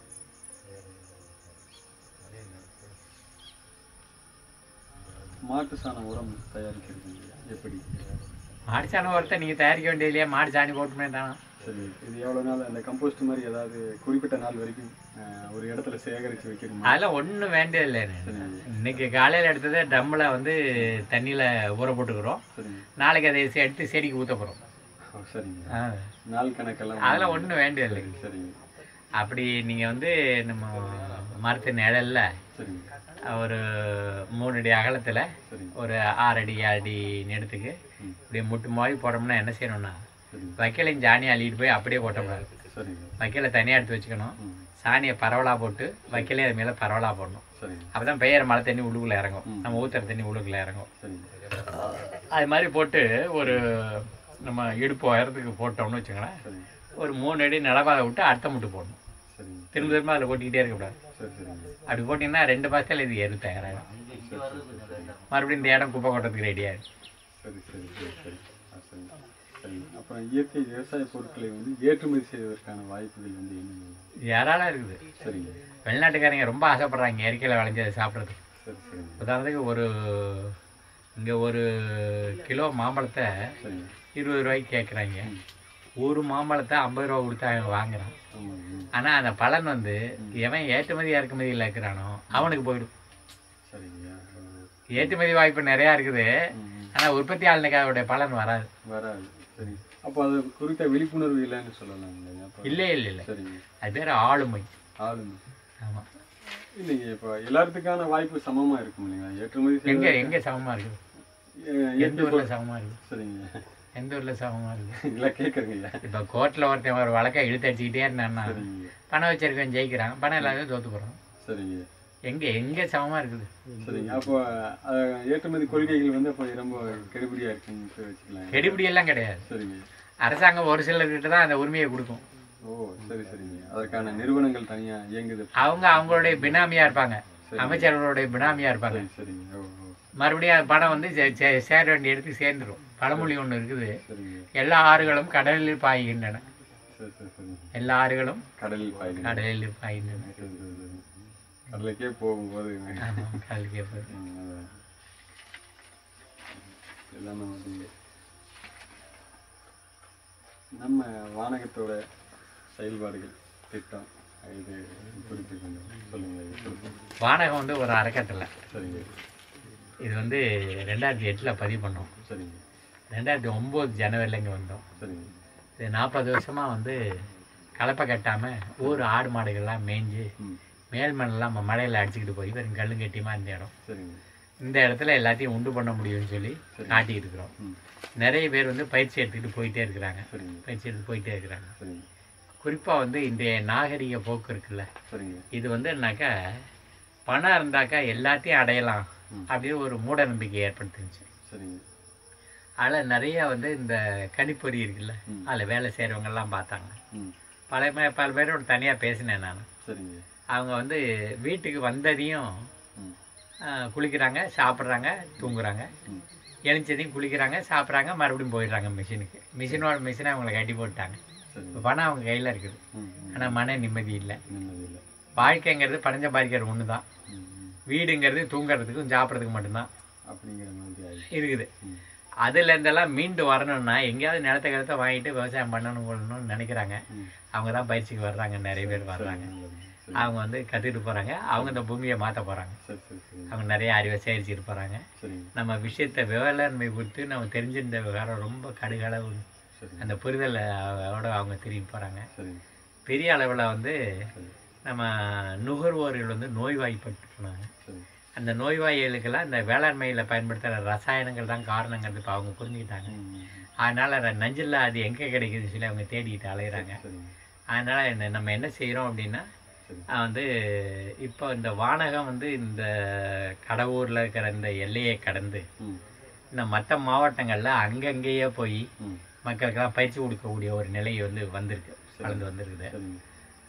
மாட்டு சாண உரம் தயாரிக்கிறது எப்படி மாடு சாணம் உரத்தை நீங்கள் தயாரிக்க வேண்டியது இல்லையா மாடு சாணி போட்டுமே தானே சரி இது எவ்வளோ நாள் அந்த கம்போஸ்ட் மாதிரி ஏதாவது குறிப்பிட்ட நாள் வரைக்கும் அஹ், ஒரு இடத்துல சேகரித்து வைக்கணுமா அதெல்லாம் ஒன்றும் வேண்டியதில்லை சரிங்க இன்னைக்கு காலையில் எடுத்ததை ட்ரம்மில் வந்து தண்ணியில் ஊற போட்டுக்கிறோம் சரிங்க நாளைக்கு அதை செ- எடுத்து செடிக்கு ஊற்ற போகிறோம் ஓ சரிங்க நாள் கணக்கெல்லாம் அதெல்லாம் ஒன்றும் வேண்டியதில்லை சரிங்க அப்படி நீங்கள் வந்து நம்ம மரத்து நிழல்ல சரிங்க ஒரு மூணு அடி அகலத்தில் சரிங்க ஒரு ஆறு அடி ஏழு அடி நெடுத்துக்கு ம். இப்படி முட்டு மாதிரி போட்டோம்னா என்ன செய்யணும்னா சரிங்க வைக்கலையும் ஜானி அள்ளிட்டு போய் அப்படியே கொட்டக்கூடாது சரிங்க வைக்கலை தனியாக எடுத்து வச்சுக்கணும் ம் சாணியை பரவலாக போட்டு வைக்கலே அது மேலே பரவலாக போடணும் சரிங்க அப்பதான் பெய்யற மழை தண்ணி உள்ளுக்குள்ள இறங்கும் ம். நம்ம ஊத்துற தண்ணி உள்ளுக்குள்ள இறங்கும் சரிங்க அது மாதிரி போட்டு ஒரு நம்ம இடுப்பு உயரத்துக்கு போட்டோம்னு வச்சுங்களேன் சரிங்க ஒரு மூணு அடி நிலவாத விட்டு அடுத்த முட்டு போடணும் சரிங்க திரும்ப திரும்ப அதில் கொட்டிக்கிட்டே இருக்கக்கூடாது சரி சரிங்க அப்படி போட்டிங்கன்னா ரெண்டு மாதத்தில் இது எரு தயாராகும் மறுபடியும் இந்த இடம் குப்பை கொட்டுறதுக்கு ரெடியாகும் சரி சரி சரி சரி ஆ, சரிங்க சரிங்க அப்புறம் இயற்கை விவசாய பொருட்களை வந்து ஏற்றுமதி செய்வதற்கான வாய்ப்புகள் வந்து என்னென்ன யாரால இருக்குது சரிங்க வெளிநாட்டுக்காரங்க ரொம்ப ஆசைப்படுறாங்க இயற்கையில் விளைஞ்சு அதை சாப்பிட்றதுக்கு சரி சரிங்க உதாரணத்துக்கு ஒரு இங்கே ஒரு கிலோ மாம்பழத்தை சரிங்க இருபது ரூபாய்க்கு கேட்குறாங்க ஒரு மாம்பழத்தை ஐம்பது ரூபா கொடுத்து அவன் வாங்குறான் ஆமாம் ம். ஆனால் அந்த பலன் வந்து எவன் ஏற்றுமதி இறக்குமதியில் இருக்கிறானோ அவனுக்கு போயிடும் சரிங்க ஆ, ஏற்றுமதி வாய்ப்பு நிறையா இருக்குது ம், ம். ஆனால் உற்பத்தியாளனுக்கு அதோடைய பலன் வராது வராது சரி அப்போ அது குறித்த விழிப்புணர்வு இல்லைன்னு சொல்லலாம் இல்லைங்க அப்போ இல்லை இல்லை இல்லை சரிங்க அது பேர் ஆளுமை ஆளுமை ஆமாம் இல்லைங்க இப்போ எல்லாத்துக்கான வாய்ப்பு சமமா இருக்கும் இல்லைங்க ஏற்றுமதி செய்ய எங்கே எங்கே சமமாக இருக்குது எ- எந்த ஊரில் சமமாக இருக்குது சரிங்க எந்த ஊரில் சமமாக இருக்குது இல்லை கேட்குறீங்க இப்போ கோர்ட்டில் ஒருத்தன் ஒரு வழக்கை இழுத்து அடிச்சுக்கிட்டே இருந்தான்னா சரிங்க பணம் வச்சிருக்கவன் ஜெயிக்கிறான் பணம் இல்லாத தோத்து போகிறான் சரிங்க எங்கே எங்கே சமமாக இருக்குது சரிங்க அப்போ அஹ், ஏற்றுமதி கொள்கைகள் வந்து அப்போ ரொம்ப கெடுபிடியா இருக்குன்னு வச்சுக்கலாம் கெடுபிடியெல்லாம் கிடையாது சரிங்க அரசாங்கம் ஒரு சிலர்கிட்ட தான் அந்த உரிமையை கொடுக்கும் ஓ சரி சரிங்க அதற்கான நிறுவனங்கள் தனியா இயங்குது அவங்க அவங்களுடைய பினாமியா இருப்பாங்க அமைச்சர்களுடைய பினாமியா இருப்பாங்க சரி சரிங்க ஓ ஓ மறுபடியும் அது பணம் வந்து சே- சே- சேர வேண்டிய இடத்துக்கு சேர்ந்துடும் பழமொழி ஒன்று இருக்குது சரிங்க எல்லா ஆறுகளும் கடலில் பாய்கின்றன சரி சரி சரிங்க எல்லா ஆறுகளும் கடலில் பாய்கள் கடலில் பாய்கின்றன சரி சரி சரி கடலுக்கே போகும்போது ஆமாம், கடலுக்கே போய் ம், அதான். எல்லாமே வந்து நம்ம வானகத்தோட செயல்பாடுகள் திட்டம் இது குறித்து கொஞ்சம் சொல்லுங்க இது குறித்து. வானகம் வந்து ஒரு அறக்கட்டளை சரிங்க இது வந்து ரெண்டாயிரத்தி எட்டில் பதிவு பண்ணோம் சரிங்க ரெண்டாயிரத்தி ஒம்பது ஜனவரியில் இங்கே வந்தோம் சரிங்க இது நாற்பது வருஷமாக வந்து கலப்பை கட்டாமல் ஊர் ஆடு மாடுகள்லாம் மேய்ஞ்சு ம் மேல் மண்ணெல்லாம் நம்ம மழையில் அடிச்சுக்கிட்டு போய் வெறும் கல்லும் கட்டியுமா இந்த இடம் சரிங்க இந்த இடத்துல எல்லாத்தையும் உண்டு பண்ண முடியும்னு சொல்லி காட்டிக்கிட்டு இருக்கிறோம் ம் நிறைய பேர் வந்து பயிற்சி எடுத்துக்கிட்டு போயிட்டே இருக்கிறாங்க சரிங்க பயிற்சி எடுத்து போயிட்டே இருக்கிறாங்க சரிங்க குறிப்பாக வந்து இன்றைய நாகரிக போக்கு இருக்குல்ல சரிங்க இது வந்து என்னக்கா பணம் இருந்தாக்கா எல்லாத்தையும் அடையலாம் ம். அப்படின்னு ஒரு மூட நம்பிக்கை ஏற்படுத்துச்சு சரிங்க அதில் நிறைய வந்து இந்த கணிப்பொறி இருக்குல்ல ம். அதில் வேலை செய்கிறவங்கெல்லாம் பார்த்தாங்க ம் பல மே பல பேரோட தனியாக பேசினேன் நான் சரிங்க அவங்க வந்து வீட்டுக்கு வந்ததையும் ம் ஆ, குளிக்கிறாங்க சாப்பிட்றாங்க தூங்குறாங்க ம் எழுந்ததையும் குளிக்கிறாங்க சாப்பிட்றாங்க மறுபடியும் போயிடுறாங்க மிஷினுக்கு மிஷினோட மிஷினை அவங்கள கட்டி போட்டாங்க சரிங்க இப்போ பணம் அவங்க கையில் இருக்குது ம் ம் ஆனால் மன நிம்மதி இல்லை நிம்மதி இல்லை வாழ்க்கைங்கிறது பணஞ்ச பாதிக்கிற ஒன்று தான் ம் ம் வீடுங்கிறது தூங்குறதுக்கும் சாப்பிட்றதுக்கும் மட்டும்தான் அப்படிங்கிற மாதிரி ஆயிடுச்சு இருக்குது ம் அதுல இருந்தெல்லாம் மீண்டு வரணும்னா எங்கேயாவது நிலத்த கிழத்த வாங்கிட்டு விவசாயம் பண்ணணும் கொள்ளணும்னு நினைக்கிறாங்க ம் அவங்க தான் பயிற்சிக்கு வர்றாங்க நிறைய பேர் வர்றாங்க நல்லது. சரி அவங்க வந்து கற்றுட்டு போகிறாங்க அவங்க இந்த பூமியை மாற்ற போகிறாங்க சரி சரி சரி அவங்க நிறைய அறிவை சேகரிச்சுட்டு போகிறாங்க சரிங்க நம்ம விஷயத்தை வேளாண்மை குறித்து நம்ம தெரிஞ்சிருந்த விவகாரம் ரொம்ப கடுகளவு சரி அந்த புரிதலோட அவங்க திரும்பி போகிறாங்க சரிங்க பெரிய அளவில் வந்து சரி நம்ம நுகர்வோர்கள் வந்து நோய்வாய்ப்பட்டு போனாங்க சரி அந்த நோய்வாய்களுக்கெல்லாம் இந்த வேளாண்மையில் பயன்படுத்துகிற ரசாயனங்கள் தான் காரணங்கிறது இப்போ அவங்க புரிஞ்சுக்கிட்டாங்க ம் ம், அதனால் நஞ்சில் அது எங்கே கிடைக்குதுன்னு சொல்லி அவங்க தேடிக்கிட்டு அலையிறாங்க சரிங்க அதனால் இந்த நம்ம என்ன செய்கிறோம் அப்படின்னா சரி ஆஹ் வந்து இப்போ இந்த வானகம் வந்து இந்த கடவுரில் இருக்கிற இந்த எல்லையை கடந்து ம் இந்த மற்ற மாவட்டங்களில் அங்கங்கேயே போய் ம் மக்களுக்கெல்லாம் பயிற்சி கொடுக்கக்கூடிய ஒரு நிலை வந்து வந்திருக்கு வளர்ந்து வந்திருக்குது சரிங்க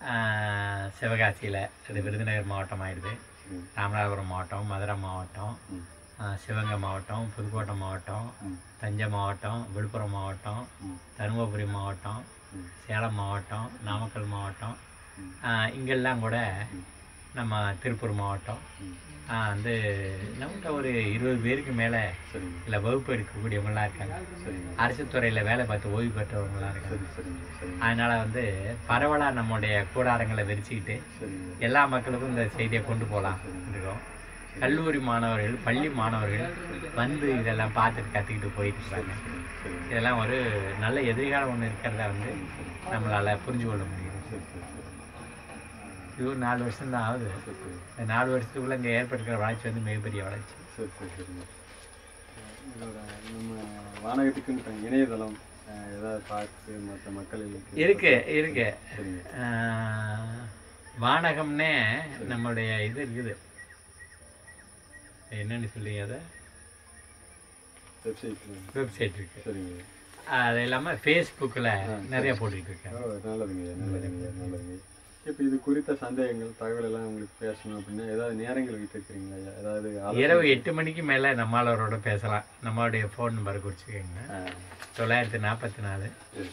சிவகாசியில் அது விருதுநகர் மாவட்டம் ஆயிடுது சரிங்க ராமநாதபுரம் மாவட்டம் மதுரை மாவட்டம் ம் ஆஹ் சிவகங்கை மாவட்டம் புதுக்கோட்டை மாவட்டம் ம் தஞ்சை மாவட்டம் விழுப்புரம் மாவட்டம் ம் தருமபுரி மாவட்டம் ம் சேலம் மாவட்டம் நாமக்கல் மாவட்டம் ம். ஆஹ் இங்கெல்லாம் கூட ம். நம்ம திருப்பூர் மாவட்டம் ம் ஆஹ் வந்து நம்மகிட்ட ஒரு இருபது பேருக்கு மேலே சரிங்க இல்லை வகுப்பு எடுக்கக்கூடியவங்களாம் இருக்காங்க சரிங்க அரசு துறையில் வேலை பார்த்து ஓய்வு பெற்றவங்களாம் இருக்காங்க சரி சரிங்க சரிங்க அதனால் வந்து பரவலாக நம்முடைய கூடாரங்களை விரிச்சுக்கிட்டு சரிங்க எல்லா மக்களுக்கும் இந்த செய்தியை கொண்டு போகலாம் இருக்கோம் கல்லூரி மாணவர்கள் பள்ளி மாணவர்கள் வந்து இதெல்லாம் பார்த்துட்டு கற்றுக்கிட்டு போயிட்டு இருக்காங்க சரிங்க இதெல்லாம் ஒரு நல்ல எதிர்காலம் ஒன்று இருக்கிறத வந்து நம்மளால் புரிஞ்சு கொள்ள முடியும் சரி சரி சரி இது ஒரு நாலு வருஷம் தான் ஆகுது சரி சரி இந்த நாலு வருஷத்துக்குள்ள இங்கே ஏற்படுகிற வளர்ச்சி வந்து மிகப்பெரிய வளர்ச்சி சரி சரி சரிங்க இதோட நம்ம வானகத்துக்குன்னு தனி இணையதளம் அஹ், ஏதாவது பார்த்து மற்ற மக்களுக்கு இருக்கு இருக்கு சரிங்க ஆஹ் வானகம்னே நம்மளுடைய இது இருக்குது என்னன்னு சொல்லி அதை வெப்சைட் வெப்சைட் இருக்கு சரிங்க அது இல்லாமல் ஃபேஸ்புக்கில் நிறைய போட்டுட்டு இருக்கேன் ஓ நல்லதுங்க நல்லதுங்க நல்லதுங்க இப்போ இது குறித்த சந்தேகங்கள் தகவல் எல்லாம் உங்களுக்கு பேசணும் அப்படின்னா ஏதாவது நேரங்கள் வைத்திருக்கிறீங்களா ஐயா? ஏதாவது ஆலோசனை- இரவு எட்டு மணிக்கு மேலே நம்மளவரோட பேசலாம் நம்மளுடைய ஃபோன் நம்பரை குறிச்சிக்கோங்க ஆ, தொள்ளாயிரத்தி நாற்பத்தி நாலு சரி.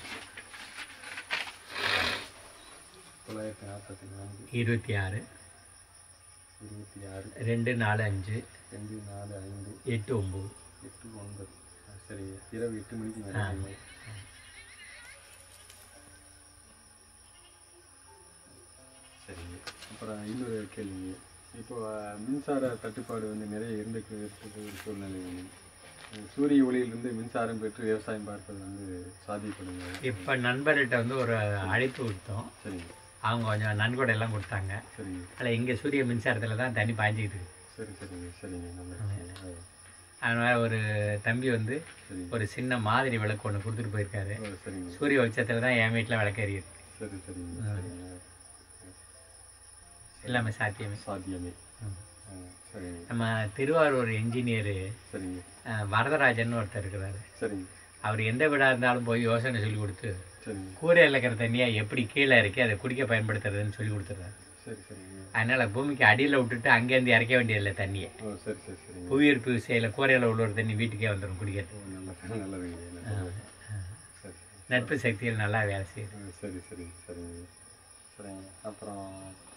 தொள்ளாயிரத்தி நாற்பத்தி நான்கு இருபத்தி ஆறு இருபத்தி ஆறு ரெண்டு நாலு அஞ்சு ரெண்டு நாலு ஐந்து எட்டு ஒம்பது எட்டு ஒன்பது ஆ, சரிங்க இரவு எட்டு மணிக்கு மேலே சரிங்க அப்புறம் இன்னொரு கேள்விங்க இப்போ அஹ், மின்சார தட்டுப்பாடு வந்து நிறைய இருந்துக்கு இருக்கிற ஒரு சூழ்நிலை வந்து அஹ், சூரிய ஒளியிலிருந்து மின்சாரம் பெற்று விவசாயம் பார்ப்பது வந்து சாத்தியப்படுங்க இப்போ நண்பர்கிட்ட வந்து ஒரு அழைப்பு விட்டோம் சரிங்க அவங்க கொஞ்சம் நன்கொடை எல்லாம் கொடுத்தாங்க சரிங்க அதில் இங்கே சூரிய மின்சாரத்தில் தான் தண்ணி பாய்ஞ்சிக்கிட்டு இருக்கு சரி சரிங்க சரிங்க நல்லது அதனால் ஒரு தம்பி வந்து சரிங்க ஒரு சின்ன மாதிரி விளக்கு ஒன்று கொடுத்துட்டு போயிருக்காரு ஓ சரிங்க சூரிய வெளிச்சத்தில் தான் என் வீட்டில் விளக்கு எரியுது சரி சரிங்க சரிங்க எல்லாமே சாத்தியமே சாத்தியமே ம். ஆ, சரிங்க நம்ம திருவாரூர் இன்ஜினியரு சரிங்க வரதராஜன் ஒருத்தர் இருக்கிறாரு சரிங்க அவர் எந்த வீடாக இருந்தாலும் போய் யோசனை சொல்லி கொடுத்து சரிங்க கூரையில் இருக்கிற தண்ணியை எப்படி கீழே இறக்கி அதை குடிக்க பயன்படுத்துறதுன்னு சொல்லி கொடுத்துட்றாரு சரி சரிங்க அதனால் பூமிக்கு அடியில் விட்டுட்டு அங்கேருந்து இறக்க வேண்டியதில்லை தண்ணியை ஓ சரி சரி சரிங்க புவியீர்ப்பு விசையில் கூரையில் உள்ள ஒரு தண்ணி வீட்டுக்கே வந்துடும் குடிக்கிறது ஓ நல்லது நல்லதுங்க நல்லது சரி நட்பு சக்தியில் நல்லா வேலை செய்யுது ஆ, சரி சரி சரிங்க சரிங்க அப்புறம்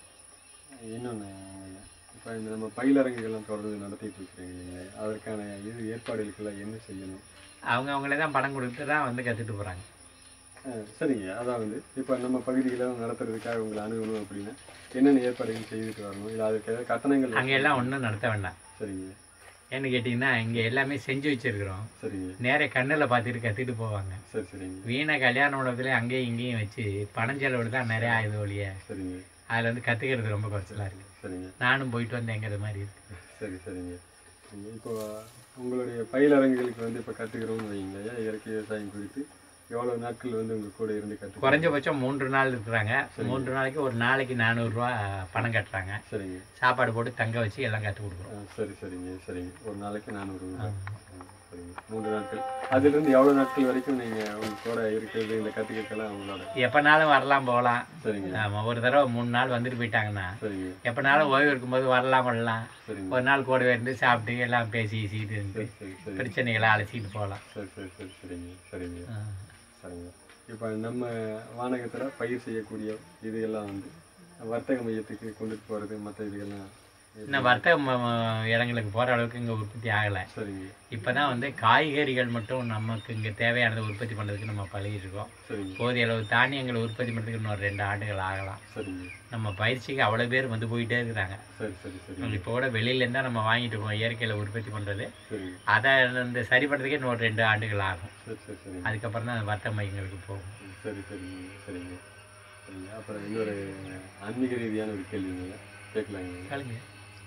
இன்னொன்று இப்போ இந்த நம்ம பயிலரங்குகள்லாம் தொடர்ந்து நடத்திட்டு இருக்கிறீங்க நீங்கள் அதற்கான இது ஏற்பாடுகளுக்கெல்லாம் என்ன செய்யணும் அவங்க அவங்களே தான் பணம் கொடுத்து தான் வந்து கற்றுட்டு போகிறாங்க ஆ, சரிங்க அதான் வந்து இப்போ நம்ம பகுதிகளில் நடத்துறதுக்காக உங்களை அணுகணும் அப்படின்னா என்னென்ன ஏற்பாடுகள் செய்துட்டு வரணும் இல்லை அதுக்கு ஏதாவது கட்டணங்கள் அங்கே எல்லாம் ஒன்றும் நடத்த வேண்டாம் சரிங்க ஏன்னு கேட்டிங்கன்னா இங்கே எல்லாமே செஞ்சு வச்சுருக்குறோம் சரிங்க நேரே கண்ணில் பார்த்துட்டு கற்றுட்டு போவாங்க சரி சரிங்க வீணை கல்யாண மண்டபத்துல அங்கேயும் இங்கேயும் வச்சு பணம் செலவு தான் நிறைய ஆயுத ஒழிய சரிங்க அதில் வந்து கற்றுக்கிறது ரொம்ப குறைச்சலாக இருக்குது சரிங்க நானும் போயிட்டு வந்தேங்கிறது மாதிரி இருக்கு சரி சரிங்க சரிங்க. இப்போ உங்களுடைய பயிலரங்குகளுக்கு வந்து இப்போ கற்றுக்கிறோம்னு வைங்களேன் இயற்கை விவசாயம் குறித்து எவ்வளோ நாட்கள் வந்து உங்கள் கூட இருந்து கற்று குறைஞ்சபட்சம் மூன்று நாள் இருக்கிறாங்க மூன்று நாளைக்கு ஒரு நாளைக்கு நானூறுரூவா பணம் கட்டுறாங்க சரிங்க சாப்பாடு போட்டு தங்க வச்சு எல்லாம் கற்றுக் கொடுக்குறோம் ஆ, சரி சரிங்க சரிங்க ஒரு நாளைக்கு நானூறு சரிங்க மூன்று நாட்கள் அதுலேருந்து எவ்வளோ நாட்கள் வரைக்கும் நீங்கள் உங்க கூட இருக்கிறது இந்த கற்றுக்கலாம் உங்களோட எப்போனாலும் வரலாம் போகலாம் சரிங்க ஆமா ஒரு தடவை மூணு நாள் வந்துட்டு போயிட்டாங்கன்னா சரிங்க எப்போனாலும் ஓய்வு இருக்கும்போது வரலாம் வரலாம் சரிங்க ஒரு நாள் கூட இருந்து சாப்பிட்டு எல்லாம் பேசி சீட்டு இருந்து சரி சரி பிரச்சனைகளை அலசிட்டு போகலாம் சரி சரி சரி சரிங்க சரிங்க சரிங்க இப்போ நம்ம வானகத்தில் பயிர் செய்யக்கூடிய இது எல்லாம் வந்து வர்த்தக மையத்துக்கு கொண்டுட்டு போகிறது மற்ற இதுகெல்லாம் இன்னும் வர்த்தக ம- ம- இடங்களுக்கு போகிற அளவுக்கு இங்கே உற்பத்தி ஆகலை சரிங்க இப்போ தான் வந்து காய்கறிகள் மட்டும் நமக்கு இங்கே தேவையானதை உற்பத்தி பண்ணுறதுக்கு நம்ம பழகிட்டு இருக்கோம் சரிங்க போதிய அளவு தானியங்களை உற்பத்தி பண்ணுறதுக்கு இன்னொரு ரெண்டு ஆண்டுகள் ஆகலாம் சரிங்க நம்ம பயிற்சிக்கு அவ்வளோ பேர் வந்து போயிட்டே இருக்கிறாங்க சரி சரி சரி இப்போ கூட வெளியிலேருந்து தான் நம்ம வாங்கிட்டு போவோம் இயற்கையில் உற்பத்தி பண்ணுறது சரிங்க அதை இந்த சரி பண்ணுறதுக்கே இன்னொரு ரெண்டு ஆண்டுகள் ஆகும் சரி சரி சரிங்க அதுக்கப்புறம் தான் வர்த்தக மையங்களுக்கு போகும் சரி சரிங்க சரிங்க சரிங்க அப்புறம் இன்னொரு ஆன்மீக ரீதியான ஒரு கேள்விங்க கேட்கலாங்க கேளுங்க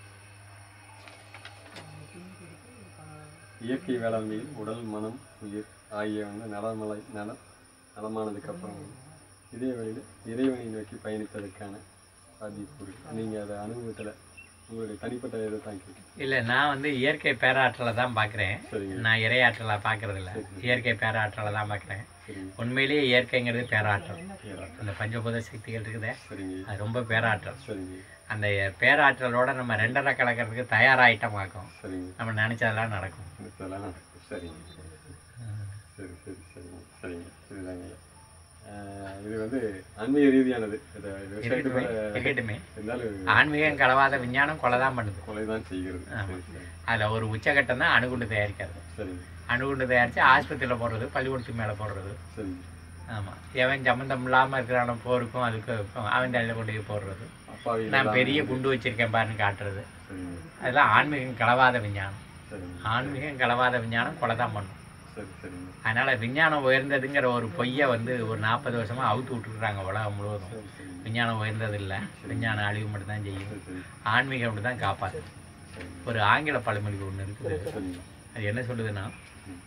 இயற்கை வேளாண்மையில் உடல் மனம் உயிர் ஆகிய வந்து நலமலை நல நலமானதுக்கு அப்புறம் இதே வழியில் இறைவனை நோக்கி பயணிப்பதற்கான சாத்தியக்கூறு நீங்கள் அதை அனுபவத்தில் உங்களுடைய தனிப்பட்ட இதை தான் கேட்குறேன் இல்லை நான் வந்து இயற்கை பேராற்றலை தான் பார்க்குறேன் சரிங்க நான் இறையாற்றலை பார்க்கறது இல்ல இயற்கை பேராற்றலை தான் பார்க்குறேன் சரிங்க உண்மையிலேயே இயற்கைங்கிறது பேராற்றல் ஏறாட்டம். அந்த பஞ்சபூத சக்திகள் இருக்குதே சரிங்க அது ரொம்ப பேராற்றல் சரிங்க அந்த பேராற்றலோட நம்ம ரெண்டரை கலக்கிறதுக்கு தயாராகிட்டோம் பார்க்கும் சரிங்க நம்ம நினச்சதெல்லாம் நடக்கும் இதெல்லாம் சரிங்க சரி சரி சரிங்க சரிங்க இதுதாங்க ஆஹ் இது வந்து ஆன்மீக ரீதியானது இதை விவசாயத்து மேல இருக்கட்டுமே இருந்தாலும் ஆன்மீகம் கலவாத விஞ்ஞானம் கொலை தான் பண்ணுது கொலை தான் செய்கிறது சரி சரி அதில் ஒரு உச்சகட்டம் தான் அணுகுண்டு தயாரிக்கிறது சரிங்க அணுகுண்டு தயாரித்து ஆஸ்பத்திரியில் போடுறது பள்ளிக்கூடத்துக்கு மேலே போடுறது சரிங்க ஆமாம் எவன் சம்மந்தம் இல்லாமல் இருக்கிறான போருக்கும் அதுக்கும் இருக்கும் அவன் தலையில் கொண்டு போய் போடுறது அப்பாவி நான் பெரிய குண்டு வச்சிருக்கேன் பாருன்னு காட்டுறது சரிங்க அதெல்லாம் ஆன்மீகம் கலவாத விஞ்ஞானம் சரிங்க ஆன்மீகம் கலவாத விஞ்ஞானம் கொலை தான் பண்ணும் சரி சரிங்க அதனால விஞ்ஞானம் உயர்ந்ததுங்கிற ஒரு பொய்யை வந்து ஒரு நாற்பது வருஷமா அவுத்து விட்டுருக்குறாங்க உலகம் முழுவதும் சரி சரிங்க விஞ்ஞானம் உயர்ந்தது இல்லை விஞ்ஞானம் அழிவு மட்டும் தான் செய்யும் சரி சரி ஆன்மீகம் மட்டும் தான் காப்பாது சரிங்க ஒரு ஆங்கில பழமொழி ஒன்று இருக்குது சரிங்க அது என்ன சொல்லுதுன்னா hmm.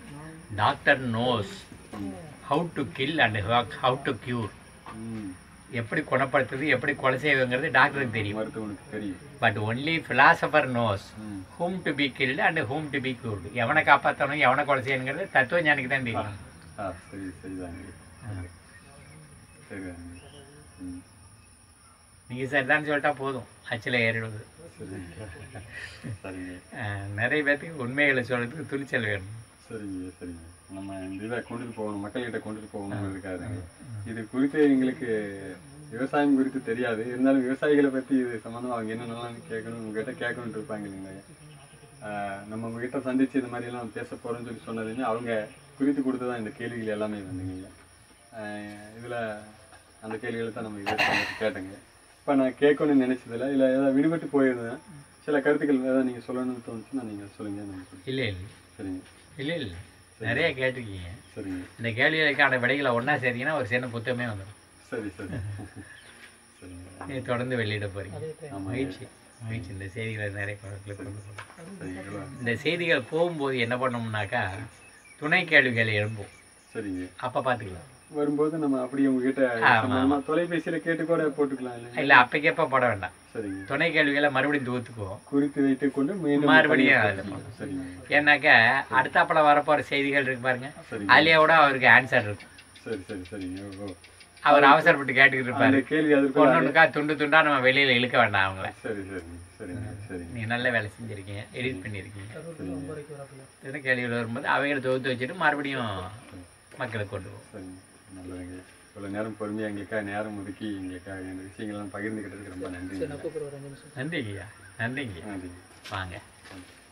Doctor knows hmm. How to kill and how to cure hmm எப்படி குணப்படுத்துது எப்படி கொலை செய்வங்கிறது டாக்டருக்கு தெரியும் மருத்துவனுக்கு தெரியும் but only philosopher knows hmm whom to be killed and whom to be cured எவனை காப்பாற்றணும் எவனை கொலை செய்யணுங்கிறது தத்துவ ஞானிக்கு தான் தெரியும் ஆ சரி சரிதாங்க சரிதாங்க ம் நீங்கள் சரிதான் சொல்லிட்டா போதும் அச்சில் ஏறிடுவது சரிங்க சரிங்க அஹ், நிறைய பேர்த்துக்கு உண்மைகளை சொல்றதுக்கு துணிச்சல் வேணும் சரிங்க சரிங்க நம்ம இந்த இதை கொண்டுட்டு போகணும் மக்கள்கிட்ட கொண்டுட்டு போகணுங்கிறதுக்காக இது குறித்து எங்களுக்கு விவசாயம் குறித்து தெரியாது இருந்தாலும் விவசாயிகளை பற்றி இது சம்மந்தமாக அவங்க என்னென்னலாம் கேட்கணும் உங்ககிட்ட கேட்கணும்னு இருப்பாங்க இல்லைங்க ஆஹ் நம்ம உங்ககிட்ட சந்திச்சு இந்த மாதிரி எல்லாம் பேச போறோம்னு சொல்லி சொன்னதுமே அவங்க குறித்து கொடுத்து தான் இந்த கேள்விகள் எல்லாமே வந்துங்க இதில் அந்த கேள்விகளை தான் நம்ம இதை கேட்டேங்க இப்போ நான் கேட்கணும்னு நினைச்சதில்ல இல்லை ஏதாவது விடுபட்டு போயிருந்தேன் சில கருத்துக்கள் ஏதாவது நீங்கள் சொல்லணும்னு தோணுச்சுன்னா நீங்கள் சொல்லுங்க நம்ம சொல்லுங்க இல்லை இல்லை சரிங்க இல்லை இல்லை நிறைய கேட்டிருக்கீங்க சரிங்க இந்த கேள்விகளுக்கான விடைகளை ஒன்றா சேர்த்தீங்கன்னா ஒரு சின்ன புத்தகமே வந்துடும் சரி சரி சரிங்க நீ தொடர்ந்து வெளியிட போறீங்க ஆமாங்க. மகிழ்ச்சி மகிழ்ச்சி இந்த செய்திகளை நிறைய குரல்களை கொண்டு போகணும் சரிங்களா இந்த செய்திகள் போகும்போது என்ன பண்ணோம்னாக்கா துணை கேள்விகள் எழும்பும் சரிங்க அப்போ பார்த்துக்கலாம் வரும்போது நம்ம அப்படியே உங்ககிட்ட நம்ம தொலைபேசியில கேட்டு கூட போட்டுக்கலாம் இல்லைங்க இல்லை அப்போக்கப்போ போட வேண்டாம் சரிங்க துணை கேள்விகளை மறுபடியும் தொகுத்துக்குவோம் குறித்து வைத்துக் கொண்டு மீண்டும் மறுபடியும் பதிவு அதுல செய்யணும். சரிங்க ஏன்னாக்கா அடுத்தாப்புல வரப்போற செய்திகள் இருக்கு பாருங்க சரிங்க அதுலயே கூட அவருக்கு ஆன்சர் இருக்கும் சரி சரி சரிங்க ஓ அவர் அவசரப்பட்டு கேட்டுக்கிட்டு இருப்பாரு அந்த கேள்வி அதற்கு ஒன்னொன்னுக்கா துண்டு துண்டா நம்ம வெளியில இழுக்க வேண்டாம் அவங்கள சரி சரிங்க சரிங்க சரிங்க நீங்க நல்ல வேலை செஞ்சிருக்கீங்க எடிட் பண்ணியிருக்கீங்க சரிங்க தின கேள்விகள் வரும்போது அவைகளை தொகுத்து வச்சுட்டு மறுபடியும் மக்களுக்கு கொண்டு போவோம் சரிங்க நல்லதுங்க இவ்வளவு நேரம் பொறுமையா எங்களுக்காக நேரம் ஒதுக்கி எங்களுக்காக இந்த விஷயங்கள்லாம் பகிர்ந்துக்கிட்டதுக்கு ரொம்ப நன்றி நன்றிங்கய்யா நன்றிங்க நன்றி வாங்க நன்றி